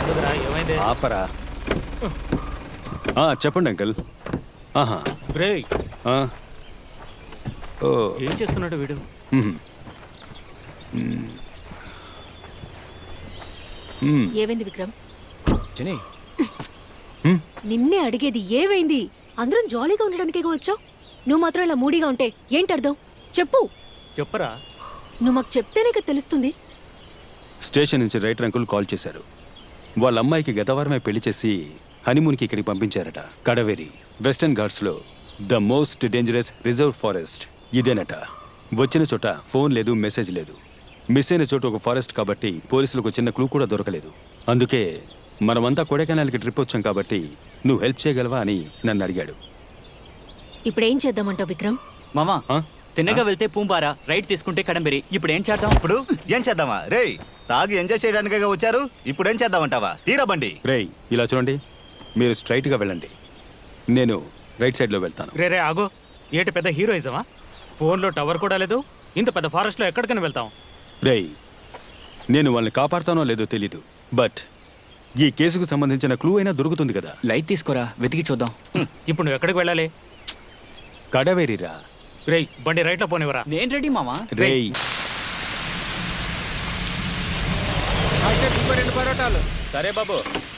ఎందుకురా ఏమైంది ఆపరా ఆ, చెప్పండి అంకుల్ ఆహా బ్రేక్ ఆ. ఓ ఏం చేస్తున్నాడు వీడు మ్మ్. మ్మ్. మ్మ్. ఏమైంది విక్రమ్ చిని నిన్నే అడిగేది ఏమైంది అందరం జాలీగా ఉండడానికే వచ్చావు నువ్వు మాత్రం ఇలా మూడీగా ఉంటే ఏంటి అర్థం చెప్పు చెప్పరా నువ్వు మాకు చెప్తేనే కదా తెలుస్తుంది స్టేషన్ నుంచి రైటర్ అంకుల్ కాల్ చేశారు వాళ్ళ అమ్మాయికి గత వారమే పెళ్లి చేసి హనీమూన్కి ఇక్కడికి పంపించారట కడవేరి వెస్టర్న్ ఘాట్స్లో the most dangerous reserve forest ఇదేనట వచ్చిన చోట ఫోన్ లేదు మెసేజ్ లేదు మిస్ అయిన చోట ఒక ఫారెస్ట్ కాబట్టి పోలీసులకు చిన్న క్లూ కూడా దొరకలేదు అందుకే మనమంతా కొడైకెనాల్కి ట్రిప్ వచ్చాం కాబట్టి నువ్వు హెల్ప్ చేయగలవా అని నన్ను అడిగాడు ఇప్పుడు ఏం చేద్దామంటావు విక్రమ్ మామా ఆ? తిన్నగా వెళ్తే పూంబారా రైట్ తీసుకుంటే కడంబెరి ఇప్పుడు ఏం చేద్దాం ఇప్పుడు ఏం చేద్దామా రేయ్ తాగి ఎంజాయ్ చేయడానికే వచ్చారు ఇప్పుడు ఏం చేద్దామంటావా తీరా బండి రేయ్ ఇలా చూడండి మీరు స్ట్రైట్గా వెళ్ళండి నేను రైట్ సైడ్లో వెళ్తాను రే రే ఆగో ఏటి పెద్ద హీరోయిజమా ఫోన్లో టవర్ కూడా లేదు ఇంత పెద్ద ఫారెస్ట్లో ఎక్కడికైనా వెళ్తాం రేయ్ నేను వాళ్ళని కాపాడుతానో లేదో తెలీదు బట్ ఈ కేసుకు సంబంధించిన క్లూ అయినా దొరుకుతుంది కదా లైట్ తీసుకోరా వెతికి చూద్దాం ఇప్పుడు నువ్వు ఎక్కడికి వెళ్ళాలి కడవేరిరా రేయ్ బండి రైట్లో పోనివరా నేను రెడీ మామా రేయ్ రెండు పరోటాలు సరే బాబు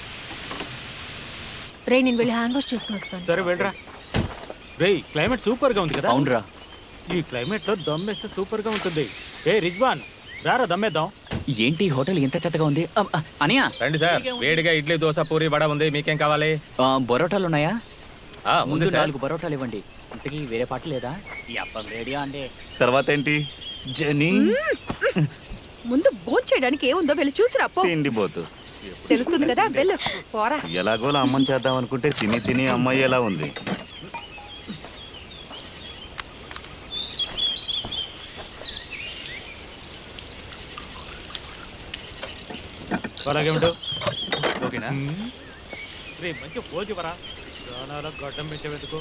రే నేను వెళ్ళి హ్యాండ్ వాష్ చేసుకుని వస్తాను సరే వెళ్ళరా రేయ్ క్లైమేట్ సూపర్ గా ఉంది కదా అవునరా ఈ క్లైమేట్ లో దమ్మేస్తే సూపర్ గా ఉంటుంది ఏ రిజ్వాన్ రారా దమ్మేద్దాం ఏంటి హోటల్ ఎంత చెత్తగా ఉంది అమ్, ఆ, అనియా రండి సార్ వేడిగా ఇడ్లీ దోశ పూరి వడ ఉంది మీకేం కావాలి ఆ, బొరోటాలు ఉన్నాయా ఆ, ముందు ఉంది సార్ నాలుగు బరోటాలు ఇవ్వండి ఇంతకీ వేరే పాట లేదా ఈ అప్పం రెడీ అంటే తర్వాత ఏంటి జని ముందు భోంచేయడానికి ఏముందో వెళ్ళి చూసిరా పో తిండి పోతు తెలుస్తుంది కదా వెళ్ళు పోరా ఎలాగోలా అమ్మని చేద్దాం అనుకుంటే తిని తిని అమ్మాయి ఎలా ఉంది అలాగే ఉండు ఓకేనా రే మంచి పోజు వరా ప్రాణాల గడ్డం పెంచవెందుకు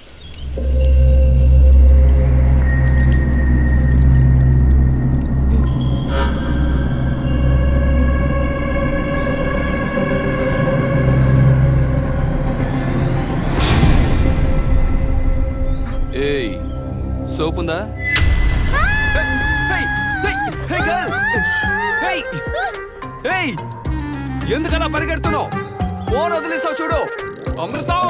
ఏయ్ సోప్ ఉందా ఎందుకలా పరిగెడుతున్నావు ఫోన్ వదిలేసావు చూడు అమృతం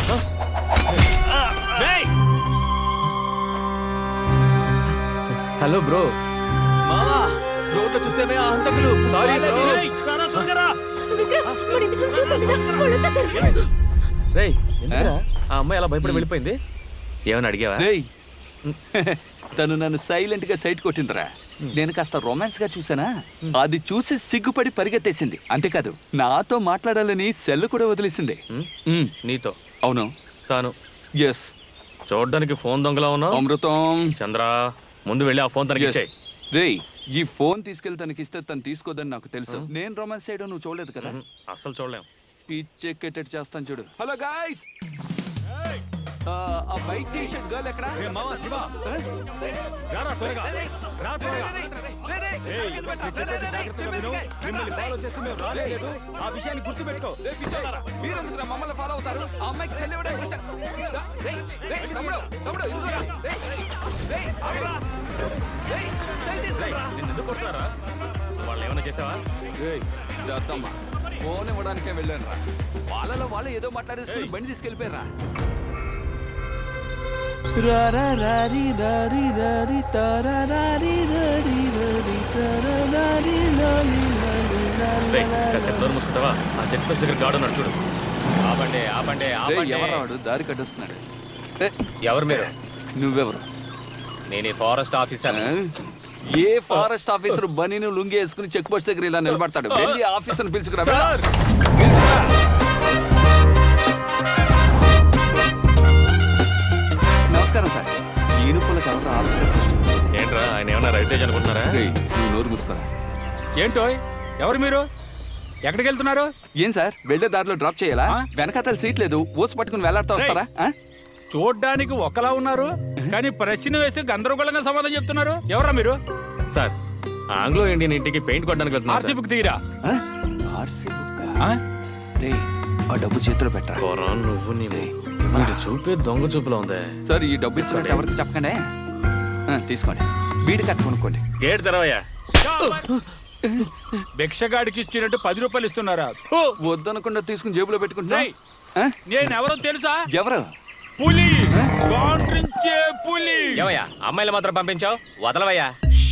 హలో బ్రో మామా రోడ్లో చూసేమే ఆ హంతకులు సారీ బ్రో విక్రమ్ వాడు ఇంతకు ముందు చూసావు కదా వాళ్ళు వచ్చేసారు రేయ్ ఎందుకురా ఆ అమ్మాయి అలా భయపడి వెళ్ళిపోయింది ఏమని అడిగావా రేయ్ తను నన్ను సైలెంట్ గా సైట్ కొట్టిందిరా నేను కాస్త రొమాన్స్ గా చూసానా అది చూసి సిగ్గుపడి పరిగెత్తేసింది అంతేకాదు నాతో మాట్లాడాలని సెల్ కూడా వదిలేసింది మ్, నీతో అవును తాను ఎస్ చూడడానికి ఫోన్ దొంగలా ఉన్నావు అమృతం చంద్ర ముందు వెళ్ళి ఆ ఫోన్ తనకి Yes. ఇచ్చేయ్ రేయ్ ఈ ఫోన్ తీసుకెళ్లి తనకి ఇస్తే తను తీసుకోదని నాకు తెలుసు నేను రొమాన్స్ చేయడం నువ్వు చూడలేదు కదా అస్సలు చూడలేం పిచ్చెక్కేటట్టు చేస్తాను చూడు హలో గాయ్స్ ఆ వైట్ టీ షర్ట్ గర్ల్ ఎక్కడ రారా త్వరగా రా త్వరగా ఏయ్, నేను చెప్పేది జాగ్రత్తగా విను. మిమ్మల్ని follow చేస్తూ మేము రాలేదు. ఆ విషయాన్ని గుర్తుపెట్టుకో మీరెందుకు మమ్మల్ని ఫాలో అవుతారు ఆ అమ్మాయికి సెల్ ఇవ్వడానికి వచ్చా- రేయ్, రేయ్, తమ్ముడు, తమ్ముడు, ఇదిగోరా. రేయ్, రేయ్, ఆగురా. రేయ్, సెల్ తీసుకురా. నిన్ను ఎందుకు కొడతారా వాళ్ళు ఏమైనా చేసావా రేయ్, దత్తమ్మ, ఫోన్ ఇవ్వడానికే వెళ్ళాను రా వాళ్ళలో వాళ్ళు ఏదో మాట్లాడేసుకుని బండి తీసుకెళ్ళిపోయారా రేయ్, కాసేపు నోరు మూసుకుంటావా ఆ చెట్టు పెద్ద దగ్గర గాడు ఉన్నాడు చూడు ఆపండి ఆపండి ఆపండి ఎవరు రాడు దారి కట్టొస్తున్నాడు ఏ, ఎవరు మీరు నువ్వెవరు నేను ఈ ఫారెస్ట్ ఆఫీసర్ ఆ? ఏ ఫారెస్ట్ ఆఫీసర్ బనీను లుంగి వేసుకుని చెక్ పోస్ట్ దగ్గర ఇలా నిలబడతాడు వెళ్ళి ఆఫీసర్ పిలుచుకురా వెళ్ళ. పిలుచుకురా. నమస్కారం సార్ ఈనుపులకు ఎవరు ఆఫీసర్ పోస్ట్ ఇచ్చేది? ఏంట్రా ఆయన ఏమన్నా రైతేజ్ అనుకుంటున్నారా రేయ్, నువ్వు నోరు మూసుకోరా ఏంటో ఎవరు మీరు ఎక్కడికి వెళ్తున్నారు ఏం సార్ వెళ్ళే దారిలో డ్రాప్ చేయాలా ఆ? వెనకాతల సీట్ లేదు ఊసి పట్టుకుని వేలాడుతూ వస్తారా ఆ? చూడ్డానికి ఒకలా ఉన్నారు కానీ ప్రశ్న వేసి గందరగోళంగా సమాధానం చెప్తున్నారు ఎవరా మీరు సార్ ఆంగ్లో ఇండియన్ ఇంటికి పెయింట్ కొట్టడానికి వెళ్తున్నా ఆర్సీ బుక్ దిగిరా ఆ? ఆర్సీ బుక్కా? ఆ? రే ఆ డబ్బు చేతిలో పెట్టరా పోరా నువ్వు నీ వీడి చూపే దొంగ చూపులో ఉందే సార్ ఈ డబ్బు ఇస్తున్నట్టు ఎవరికి చెప్పకండి ఆ, తీసుకోండి వీడి కట్ట కొనుక్కోండి గేట్ తెరవయ్యా భిక్షగాడికి ఇచ్చినట్టు పది రూపాయలు ఇస్తున్నారా ఫు! వద్దనకుండా తీసుకుని జేబులో పెట్టుకుంటున్నా రేయ్, నేను ఎవరో తెలుసా ఎవరు పులి గాండ్రించే పులి ఏమయ్యా అమ్మాయిలు మాత్రం పంపించావు వదలవయ్యా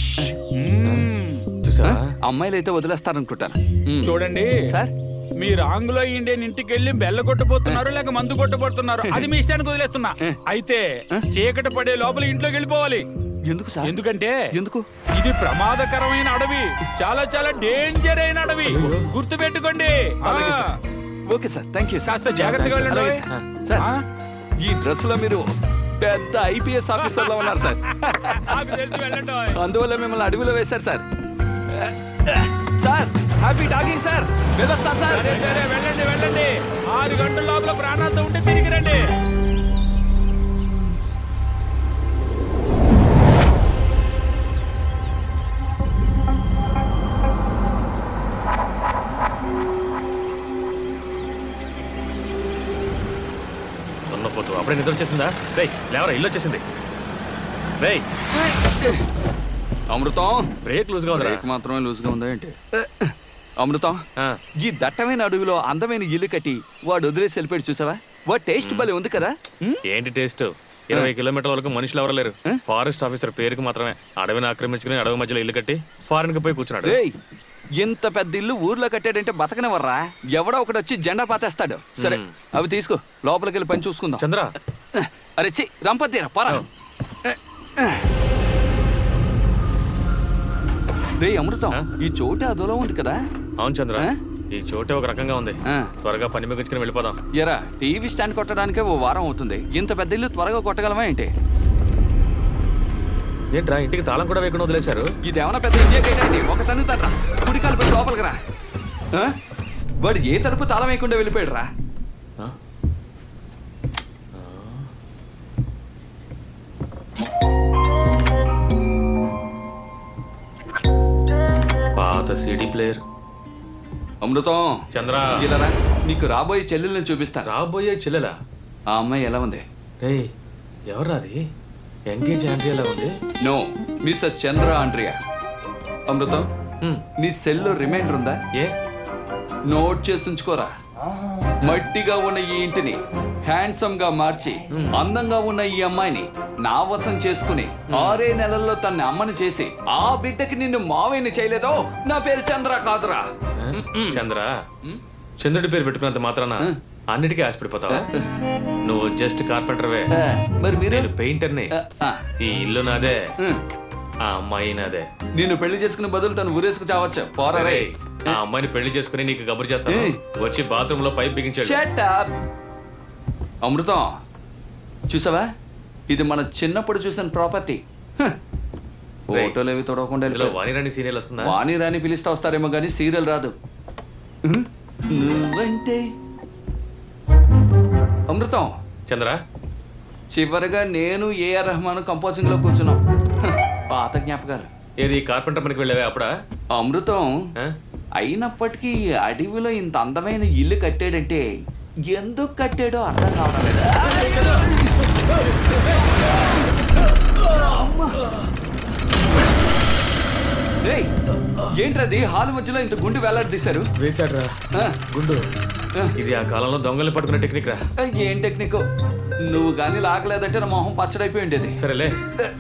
ఆ? అమ్మాయిలు అయితే వదిలేస్తారనుకుంటాను ఉమ్. చూడండి సార్ మీరు ఆంగ్లో ఇండియన్ ఇంటికి వెళ్ళి బెల్ల కొట్టబోతున్నారు లేక మందు కొట్టబోతున్నారు అది మీ ఇష్టానికి వదిలేస్తున్నా అయితే చీకటి పడే లోపల ఇంట్లోకి వెళ్ళిపోవాలి ఎందుకు సార్ ఎందుకంటే ఎందుకు ఇది ప్రమాదకరమైన అడవి చాలా చాలా డేంజర్ అయిన అడవి గుర్తు పెట్టుకోండి అలాగే sir okay sir thank you కాస్త జాగ్రత్తగా వెళ్ళండి అలాగే సార్. సార్ ఆ? ఈ డ్రెస్ లో మీరు పెద్ద ఐపీఎస్ ఆఫీసర్ లో ఉన్నారు సార్ నాకు తెలిసి వెళ్ళండి అందువల్ల మిమ్మల్ని అడవిలో వేశారు sir sir happy talking sir వెళ్ళొస్తాను సార్ సరే సరే వెళ్ళండి వెళ్ళండి ఆరు గంటల లోపల ప్రాణాలతో ఉంటే తిరిగి రండి దున్నపోతు అప్పుడే నిద్ర వచ్చేసిందా రేయ్ లేవరా ఇల్లు వచ్చేసింది రేయ్ అమృతం బ్రేక్ లూజ్ గా ఉందిరా బ్రేక్ మాత్రమే లూజ్ గా ఉందా ఏంటి అమృతం ఆ. ఈ దట్టమైన అడవిలో అందమైన ఇల్లు కట్టి వాడు వదిలేసి వెళ్ళిపోయాడు చూసావా వాడు టేస్ట్ భలే ఉంది కదా ఉమ్? ఏంటి టేస్ట్ ఇరవై కిలోమీటర్ల వరకు మనుషులు ఎవరు లేరు ఫారెస్ట్ ఆఫీసర్ పేరుకి మాత్రమే అడవిని ఆక్రమించుకుని అడవి మధ్యలో ఇల్లు కట్టి ఫారెన్ కి పోయి కూర్చున్నాడు రేయ్ ఇంత పెద్ద ఇల్లు ఊర్లో కట్టాడంటే బతకనివర్రా ఎవడో ఒకడు వచ్చి జెండా పాతేస్తాడు సరే అవి తీసుకో లోపలికి వెళ్ళి పని చూసుకుందాం చంద్ర అరే చి రంపతీరా పరా రే అమృతం ఈ చోటు అదోలో ఉంది కదా అవును చంద్ర ఆ? ఈ చోటే ఒక రకంగా ఉంది ఆ. త్వరగా పని ముగించుకుని వెళ్ళిపోదాం ఎరా టీవీ స్టాండ్ కొట్టడానికే ఓ వారం అవుతుంది ఇంత పెద్ద ఇల్లు త్వరగా కొట్టగలమా ఏంటి ఏంట్రా ఇంటికి తాళం కూడా వేయకుండా వదిలేశారు ఇదేమన్నా పెద్ద ఇండియా గేట్ అండి ఒక తన్ను తన్రా కుడికాలు పెట్టి లోపలికి రా ఆ? వాడు ఏ తలుపు తాళం వేయకుండా వెళ్ళిపోయాడు రా పాత సీడీ ప్లేయర్ అమృతం చంద్ర ఇలా రా నీకు రాబోయే చెల్లెల్ని చూపిస్తాను రాబోయే చెల్లెలా ఆ అమ్మాయి ఎలా ఉంది రేయ్ ఎవరు అది ఎంగేజ్ ఆండ్రియలా ఉంది no Mrs Chandra Andrea Amrutham హ్మ్. నీ సెల్లో రిమైండర్ ఉందా ఏ నోట్ చేసి ఉంచుకోరా మట్టిగా ఉన్న ఈ ఇంటిని హ్యాండ్సమ్ గా మార్చి అందంగా ఉన్న ఈ అమ్మాయిని నా వశం చేసుకుని ఆరే నెలల్లో తన అమ్మని చేసి ఆ బిడ్డకి నిన్ను మావేని చేయలేదో నా పేరు చంద్ర కాదురా చంద్ర చంద్రుడి పేరు పెట్టుకున్నంత మాత్రాన అన్నిటికీ ఆశపడిపోతావా నువ్వు జస్ట్ కార్పెంటర్వే ఆ, మరి మీరు నేను పెయింటర్ని ఆ, ఆ, ఈ ఇల్లు నాదే ఉం. ఆ అమ్మాయి నాదే నిన్ను పెళ్లి చేసుకునే బదులు తను ఊరేసుకు చావచ్చు పోరా రే రేయ్, ఆ అమ్మాయిని పెళ్లి చేసుకుని నీకు కబురు చేస్తాను ఏయ్. వచ్చి బాత్రూమ్ లో పైప్ బిగించాడు Shut up. అమృతం చూసావా ఇది మన చిన్నప్పుడు చూసిన ప్రాపర్టీ ఫోటోలు ఏవి తొడవకుండా ఇందులో వెళ్ళిపోయారు. వాణిరాణి సీరియల్ వస్తుందా వాణి రాని పిలిస్తే వస్తారేమో కానీ సీరియల్ రాదు హ్మ్? నువ్వంటే అమృతం చంద్ర చివరిగా నేను ఏఆర్ రెహమాన్ కంపోజింగ్ లో కూర్చున్నాం హ, పాత జ్ఞాపకాలు ఏది కార్పెంటర్ పనికి వెళ్ళావే అప్పుడా అమృతం ఆ? అయినప్పటికీ అడవిలో ఇంత అందమైన ఇల్లు కట్టాడంటే ఎందుకు కట్టాడో అర్థం కావడం లేదు రేయ్, ఏంట్రది హాల్ మధ్యలో ఇంత గుండు వేలాడదీశారు వేశాడ్రా ఆ, గుండు ఆ, ఇది ఆ కాలంలో దొంగలు పట్టుకునే టెక్నిక్ రా ఏం టెక్నిక్ నువ్వు కానీ లాగలేదంటే నా మొహం పచ్చడైపోయి ఉండేది సరేలే